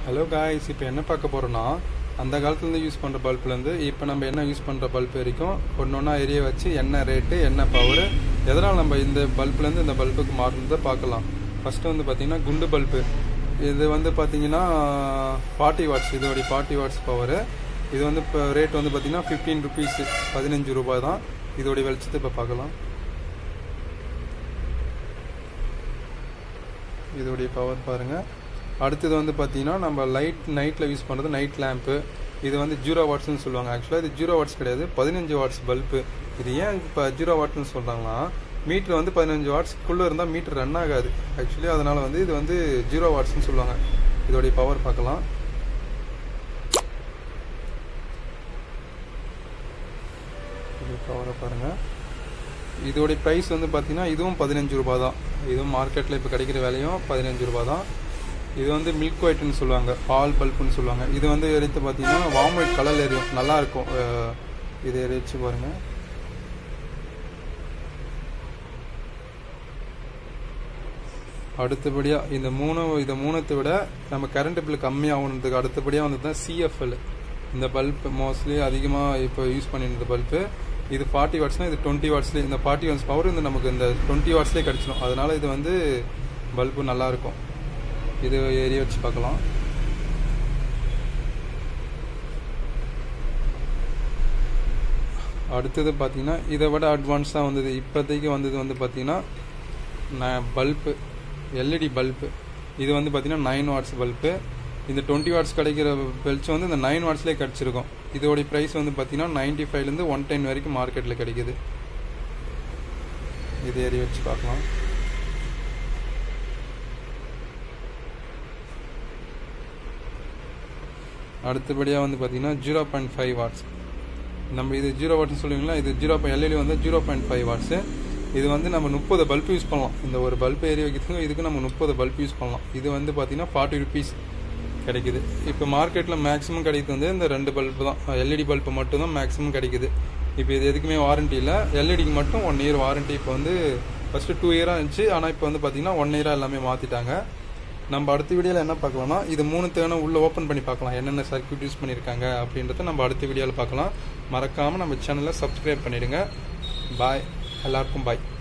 hello guys இப்போ என்ன பார்க்க போகிறோன்னா அந்த காலத்துலேருந்து யூஸ் பண்ணுற பல்ப்லேருந்து இப்போ நம்ம என்ன யூஸ் பண்ணுற பல்ப் வரைக்கும் ஒன்று ஒன்றா எரிய வச்சு என்ன ரேட்டு என்ன பவர் எதனால் நம்ம இந்த பல்ப்லேருந்து இந்த பல்புக்கு மாறுனதை பார்க்கலாம் ஃபஸ்ட்டு வந்து பார்த்திங்கன்னா குண்டு பல்பு இது வந்து பார்த்தீங்கன்னா ஃபார்ட்டி வாட்ஸ் இதோடைய ஃபார்ட்டி வாட்ஸ் பவர் இது வந்து இப்போ ரேட் வந்து பார்த்திங்கன்னா ஃபிஃப்டீன் ருபீஸ் பதினஞ்சு ரூபாய் தான் இதோடைய வெளிச்சத்தை இப்போ பார்க்கலாம் இதோடைய பவர் பாருங்கள் அடுத்தது வந்து பார்த்தீங்கன்னா நம்ம லைட் நைட்டில் யூஸ் பண்ணுறது நைட் லேம்ப்பு இது வந்து ஜீரோ வாட்ஸ்னு சொல்லுவாங்க ஆக்சுவலாக இது ஜீரோ வாட்ஸ் கிடையாது பதினஞ்சு வாட்ஸ் பல்பு இது ஏன் இப்போ ஜீரோ வாட்ஸ்னு சொல்கிறாங்கன்னா மீட்டர் வந்து பதினஞ்சு வாட்ஸ்க்குள்ளே இருந்தால் மீட்டர் ரன் ஆகாது ஆக்சுவலி அதனால் வந்து இது வந்து ஜீரோ வாட்ஸ்னு சொல்லுவாங்க இதோடைய பவர் பார்க்கலாம் பவரை பாருங்கள் இதோடைய ப்ரைஸ் வந்து பார்த்தீங்கன்னா இதுவும் பதினஞ்சு ரூபா தான் இதுவும் மார்க்கெட்டில் இப்போ கிடைக்கிற விலையும் பதினஞ்சு ரூபா தான் இது வந்து மில்க் ஒயிட்னு சொல்லுவாங்க பால் பல்ப்புன்னு சொல்லுவாங்க இது வந்து எரித்து பார்த்தீங்கன்னா வாம் ஒயிட் கலர் எரியும் நல்லாயிருக்கும் இது எரிச்சு பாருங்கள் அடுத்தபடியாக இந்த மூணு இந்த மூணத்தை விட நம்ம கரண்ட் பில் கம்மியாகணுன்றதுக்கு அடுத்தபடியாக வந்து தான் சிஎஃப்எல் இந்த பல்ப் மோஸ்ட்லி அதிகமாக இப்போ யூஸ் பண்ணியிருந்த பல்ப்பு இது ஃபார்ட்டி வாட்ஸ்னால் இது டுவெண்ட்டி வாட்ஸ்லேயே இந்த ஃபார்ட்டி வாட்ஸ் பவர் இந்த நமக்கு இந்த டுவெண்ட்டி வாட்ஸ்லேயே கிடச்சிடும் அதனால் இது வந்து பல்பு நல்லாயிருக்கும் இது ஏரிய வச்சு பார்க்கலாம் அடுத்தது பார்த்தீங்கன்னா இதை விட அட்வான்ஸாக வந்தது இப்போதைக்கு வந்தது வந்து பார்த்தீங்கன்னா நான் பல்பு எல்இடி பல்பு இது வந்து பார்த்தீங்கன்னா நைன் வாட்ஸ் பல்பு இந்த டுவெண்ட்டி வாட்ஸ் கிடைக்கிற வெளிச்சம் வந்து இந்த நைன் வாட்ஸ்லேயே கிடச்சிருக்கும் இதோடைய ப்ரைஸ் வந்து பார்த்தீங்கன்னா நைன்ட்டி ஃபைவ்லேருந்து ஒன் டென் வரைக்கும் மார்க்கெட்டில் கிடைக்குது இது ஏறி வச்சு பார்க்கலாம் அடுத்தபடியாக வந்து பார்த்தீங்கன்னா ஜீரோ பாயிண்ட் ஃபைவ் வாட்ஸ் நம்ம இது ஜீரோ வாட்ஸ்னு சொல்லுவீங்களா இது ஜீரோ பாயிண்ட் எல்இடி வந்து ஜீரோ பாயிண்ட் ஃபைவ் வாட்ஸு இது வந்து நம்ம முப்பது பல்ப் யூஸ் பண்ணலாம் இந்த ஒரு பல்ப் ஏறி வைக்கிறதுக்கு இதுக்கு நம்ம முப்பது பல்ப் யூஸ் பண்ணலாம் இது வந்து பார்த்தீங்கன்னா ஃபார்ட்டி ருபீஸ் கிடைக்குது இப்போ மார்க்கெட்டில் மேக்ஸிமம் கிடைக்கிறது வந்து இந்த ரெண்டு பல்ப் தான் எல்இடி பல்ப் மட்டும் தான் மேக்ஸிமம் கிடைக்குது இப்போ இது எதுக்குமே வாரண்ட்டி இல்லை எல்இடிக்கு மட்டும் ஒன் இயர் வாரண்ட்டி இப்போ வந்து ஃபஸ்ட்டு டூ இயராக இருந்துச்சு ஆனால் இப்போ வந்து பார்த்தீங்கன்னா ஒன் இயராக எல்லாமே மாற்றிட்டாங்க நம்ம அடுத்த வீடியோவில் என்ன பார்க்கலாம்னா இது மூணு தேவை உள்ளே ஓப்பன் பண்ணி பார்க்கலாம் என்னென்ன சர்க்கியூட் யூஸ் பண்ணியிருக்காங்க அப்படின்றத நம்ம அடுத்த வீடியோவில் பார்க்கலாம் மறக்காமல் நம்ம சேனலை சப்ஸ்கிரைப் பண்ணிடுங்க பாய் எல்லாருக்கும் பாய்